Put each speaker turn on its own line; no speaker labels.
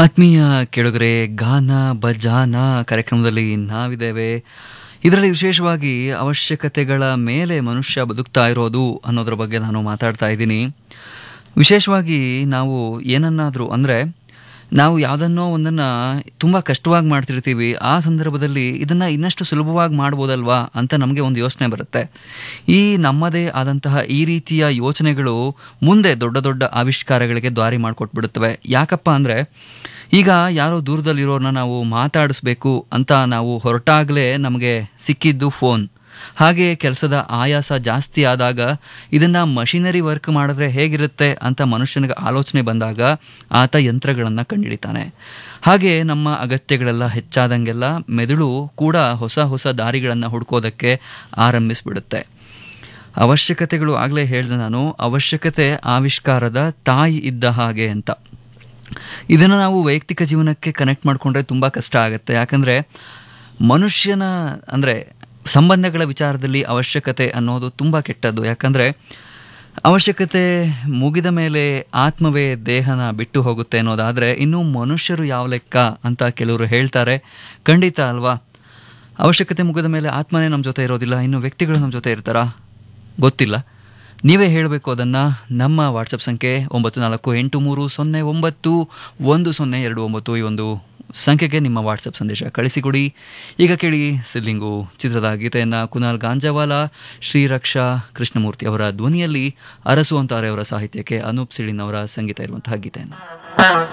ಆತ್ಮೀಯ ಕೆಳಗರೆ ಗಾನ ಬಜಾನ ಕಾರ್ಯಕ್ರಮದಲ್ಲಿ ನಾವಿದ್ದೇವೆ ಇದರಲ್ಲಿ ವಿಶೇಷವಾಗಿ ಅವಶ್ಯಕತೆಗಳ ಮೇಲೆ ಮನುಷ್ಯ ಬದುಕ್ತಾ ಇರೋದು ಅನ್ನೋದ್ರ ಬಗ್ಗೆ ನಾನು ಮಾತಾಡ್ತಾ ಇದ್ದೀನಿ ವಿಶೇಷವಾಗಿ ನಾವು ಏನನ್ನಾದರೂ ಅಂದರೆ ನಾವು ಯಾವುದನ್ನೋ ಒಂದನ್ನು ತುಂಬ ಕಷ್ಟವಾಗಿ ಮಾಡ್ತಿರ್ತೀವಿ ಆ ಸಂದರ್ಭದಲ್ಲಿ ಇದನ್ನು ಇನ್ನಷ್ಟು ಸುಲಭವಾಗಿ ಮಾಡ್ಬೋದಲ್ವಾ ಅಂತ ನಮಗೆ ಒಂದು ಯೋಚನೆ ಬರುತ್ತೆ ಈ ನಮ್ಮದೇ ಆದಂತಹ ಈ ರೀತಿಯ ಯೋಚನೆಗಳು ಮುಂದೆ ದೊಡ್ಡ ದೊಡ್ಡ ಆವಿಷ್ಕಾರಗಳಿಗೆ ದಾರಿ ಮಾಡಿಕೊಟ್ಬಿಡುತ್ತವೆ ಯಾಕಪ್ಪ ಅಂದರೆ ಈಗ ಯಾರೋ ದೂರದಲ್ಲಿರೋರನ್ನ ನಾವು ಮಾತಾಡಿಸ್ಬೇಕು ಅಂತ ನಾವು ಹೊರಟಾಗಲೇ ನಮಗೆ ಸಿಕ್ಕಿದ್ದು ಫೋನ್ ಹಾಗೆ ಕೆಲಸದ ಆಯಾಸ ಜಾಸ್ತಿ ಆದಾಗ ಇದನ್ನು ಮಷಿನರಿ ವರ್ಕ್ ಮಾಡಿದ್ರೆ ಹೇಗಿರುತ್ತೆ ಅಂತ ಮನುಷ್ಯನಿಗೆ ಆಲೋಚನೆ ಬಂದಾಗ ಆತ ಯಂತ್ರಗಳನ್ನು ಕಂಡುಹಿಡಿತಾನೆ ಹಾಗೆ ನಮ್ಮ ಅಗತ್ಯಗಳೆಲ್ಲ ಹೆಚ್ಚಾದಂಗೆಲ್ಲ ಮೆದುಳು ಕೂಡ ಹೊಸ ಹೊಸ ದಾರಿಗಳನ್ನು ಹುಡ್ಕೋದಕ್ಕೆ ಆರಂಭಿಸ್ಬಿಡುತ್ತೆ ಅವಶ್ಯಕತೆಗಳು ಆಗಲೇ ಹೇಳಿದೆ ನಾನು ಅವಶ್ಯಕತೆ ಆವಿಷ್ಕಾರದ ತಾಯಿ ಇದ್ದ ಹಾಗೆ ಅಂತ ಇದನ್ನು ನಾವು ವೈಯಕ್ತಿಕ ಜೀವನಕ್ಕೆ ಕನೆಕ್ಟ್ ಮಾಡಿಕೊಂಡ್ರೆ ತುಂಬ ಕಷ್ಟ ಆಗುತ್ತೆ ಯಾಕಂದರೆ ಮನುಷ್ಯನ ಅಂದರೆ ಸಂಬಂಧಗಳ ವಿಚಾರದಲ್ಲಿ ಅವಶ್ಯಕತೆ ಅನ್ನೋದು ತುಂಬ ಕೆಟ್ಟದ್ದು ಯಾಕಂದರೆ ಅವಶ್ಯಕತೆ ಮುಗಿದ ಮೇಲೆ ಆತ್ಮವೇ ದೇಹನ ಬಿಟ್ಟು ಹೋಗುತ್ತೆ ಅನ್ನೋದಾದರೆ ಇನ್ನು ಮನುಷ್ಯರು ಯಾವ ಲೆಕ್ಕ ಅಂತ ಕೆಲವರು ಹೇಳ್ತಾರೆ ಖಂಡಿತ ಅಲ್ವಾ ಅವಶ್ಯಕತೆ ಮುಗಿದ ಮೇಲೆ ಆತ್ಮನೇ ನಮ್ಮ ಜೊತೆ ಇರೋದಿಲ್ಲ ಇನ್ನು ವ್ಯಕ್ತಿಗಳು ನಮ್ಮ ಜೊತೆ ಇರ್ತಾರಾ ಗೊತ್ತಿಲ್ಲ ನೀವೇ ಹೇಳಬೇಕು ಅದನ್ನು ನಮ್ಮ ವಾಟ್ಸಪ್ ಸಂಖ್ಯೆ ಒಂಬತ್ತು ನಾಲ್ಕು ಎಂಟು ಮೂರು ಸೊನ್ನೆ ಒಂಬತ್ತು ಒಂದು ಸೊನ್ನೆ ಎರಡು ಒಂಬತ್ತು ಈ ಒಂದು ಸಂಖ್ಯೆಗೆ ನಿಮ್ಮ ವಾಟ್ಸಪ್ ಸಂದೇಶ ಕಳಿಸಿಕೊಡಿ ಈಗ ಕೇಳಿ ಸಿಲ್ಲಿಂಗು ಚಿತ್ರದ ಗೀತೆಯನ್ನು ಕುನಾಲ್ ಗಾಂಜಾವಾಲ ಶ್ರೀರಕ್ಷಾ ಕೃಷ್ಣಮೂರ್ತಿ ಅವರ ಧ್ವನಿಯಲ್ಲಿ ಅರಸು ಅಂತಾರೆ ಅವರ ಸಾಹಿತ್ಯಕ್ಕೆ ಅನೂಪ್ ಸಿಳಿನ್ ಅವರ ಸಂಗೀತ ಇರುವಂತಹ ಗೀತೆಯನ್ನು